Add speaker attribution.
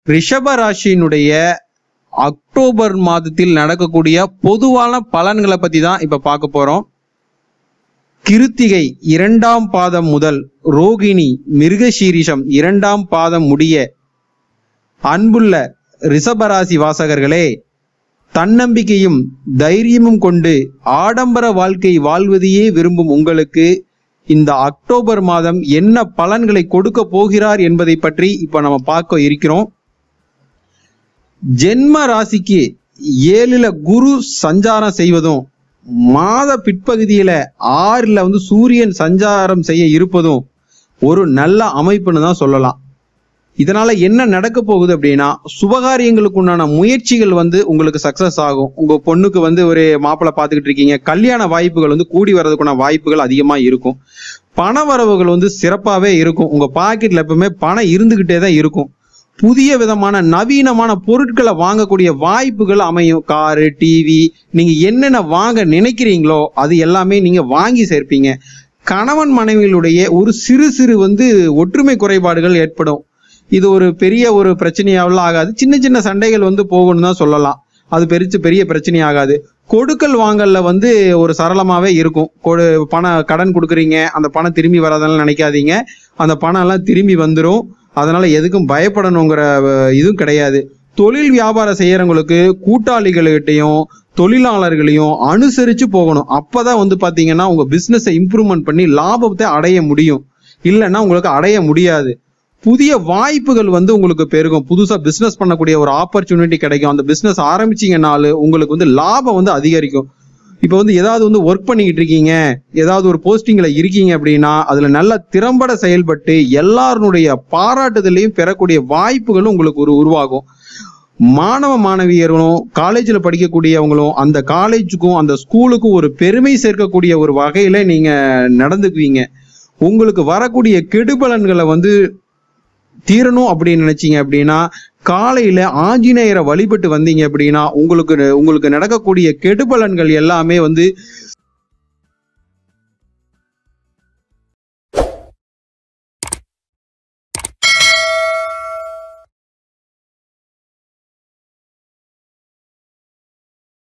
Speaker 1: ரிஷப ராசியினுடைய அக்டோபர் மாதத்தில் நடக்கக்கூடிய பொதுவான பலன்களை பத்தி தான் இப்ப பார்க்க போறோம் கிருத்திகை இரண்டாம் பாதம் முதல் ரோகிணி மிருகசீரிஷம் இரண்டாம் பாதம் முடிய அன்புள்ள ரிஷபராசி வாசகர்களே தன்னம்பிக்கையும் தைரியமும் கொண்டு ஆடம்பர வாழ்க்கை வாழ்வதையே விரும்பும் உங்களுக்கு இந்த அக்டோபர் மாதம் என்ன பலன்களை கொடுக்க போகிறார் என்பதை பற்றி இப்ப நம்ம பார்க்க இருக்கிறோம் ஜென்ம ராசிக்கு ஏழுல குரு சஞ்சாரம் செய்வதும் மாத பிற்பகுதியில ஆறுல வந்து சூரியன் சஞ்சாரம் செய்ய இருப்பதும் ஒரு நல்ல அமைப்புன்னு தான் சொல்லலாம் இதனால என்ன நடக்க போகுது அப்படின்னா சுபகாரியங்களுக்கு உண்டான முயற்சிகள் வந்து உங்களுக்கு சக்சஸ் ஆகும் உங்க பொண்ணுக்கு வந்து ஒரு மாப்பிள்ளை பார்த்துக்கிட்டு இருக்கீங்க கல்யாண வாய்ப்புகள் வந்து கூடி வர்றதுக்குள்ள வாய்ப்புகள் அதிகமா இருக்கும் பண வரவுகள் வந்து சிறப்பாவே இருக்கும் உங்க பாக்கெட்ல எப்பவுமே பணம் இருந்துகிட்டே தான் இருக்கும் புதிய விதமான நவீனமான பொருட்களை வாங்கக்கூடிய வாய்ப்புகள் அமையும் காரு டிவி நீங்க என்னென்ன வாங்க நினைக்கிறீங்களோ அது எல்லாமே நீங்க வாங்கி சேர்ப்பீங்க கணவன் மனைவிகளுடைய ஒரு சிறு சிறு வந்து ஒற்றுமை குறைபாடுகள் ஏற்படும் இது ஒரு பெரிய ஒரு பிரச்சனையாவெல்லாம் ஆகாது சின்ன சின்ன சண்டைகள் வந்து போகணும்னு தான் சொல்லலாம் அது பெருச்சு பெரிய பிரச்சனை ஆகாது கொடுக்கல் வாங்கல்ல வந்து ஒரு சரளமாவே இருக்கும் கொடு பணம் கடன் கொடுக்குறீங்க அந்த பணம் திரும்பி வராதெல்லாம் நினைக்காதீங்க அந்த பணம் எல்லாம் திரும்பி வந்துடும் அதனால எதுக்கும் பயப்படணுங்கிற அஹ், இதுவும் கிடையாது தொழில் வியாபாரம் செய்யறவங்களுக்கு கூட்டாளிகள்கிட்டையும் தொழிலாளர்களையும் அனுசரிச்சு போகணும் அப்பதான் வந்து பாத்தீங்கன்னா உங்க பிசினஸை இம்ப்ரூவ்மெண்ட் பண்ணி லாபத்தை அடைய முடியும் இல்லைன்னா உங்களுக்கு அடைய முடியாது புதிய வாய்ப்புகள் வந்து உங்களுக்கு பெருகும் புதுசா பிசினஸ் பண்ணக்கூடிய ஒரு ஆப்பர்ச்சுனிட்டி கிடைக்கும் அந்த பிசினஸ் ஆரம்பிச்சீங்கனால உங்களுக்கு வந்து லாபம் வந்து அதிகரிக்கும் இப்போ வந்து ஏதாவது வந்து ஒர்க் பண்ணிக்கிட்டு இருக்கீங்க ஏதாவது ஒரு போஸ்டிங்ல இருக்கீங்க அப்படின்னா அதுல நல்ல திறம்பட செயல்பட்டு எல்லாருடைய பாராட்டுதலையும் பெறக்கூடிய வாய்ப்புகளும் உங்களுக்கு ஒரு உருவாகும் மாணவ மாணவியர்களும் காலேஜில் படிக்கக்கூடியவங்களும் அந்த காலேஜுக்கும் அந்த ஸ்கூலுக்கும் ஒரு பெருமை சேர்க்கக்கூடிய ஒரு வகையில நீங்க நடந்துக்குவீங்க உங்களுக்கு வரக்கூடிய கெடுபலன்களை வந்து தீரணும் அப்படின்னு நினைச்சீங்க அப்படின்னா காலையில ஆஞ்சநேயரை வழிபட்டு வந்தீங்க அப்படின்னா உங்களுக்கு உங்களுக்கு நடக்கக்கூடிய கெடுபலன்கள் எல்லாமே வந்து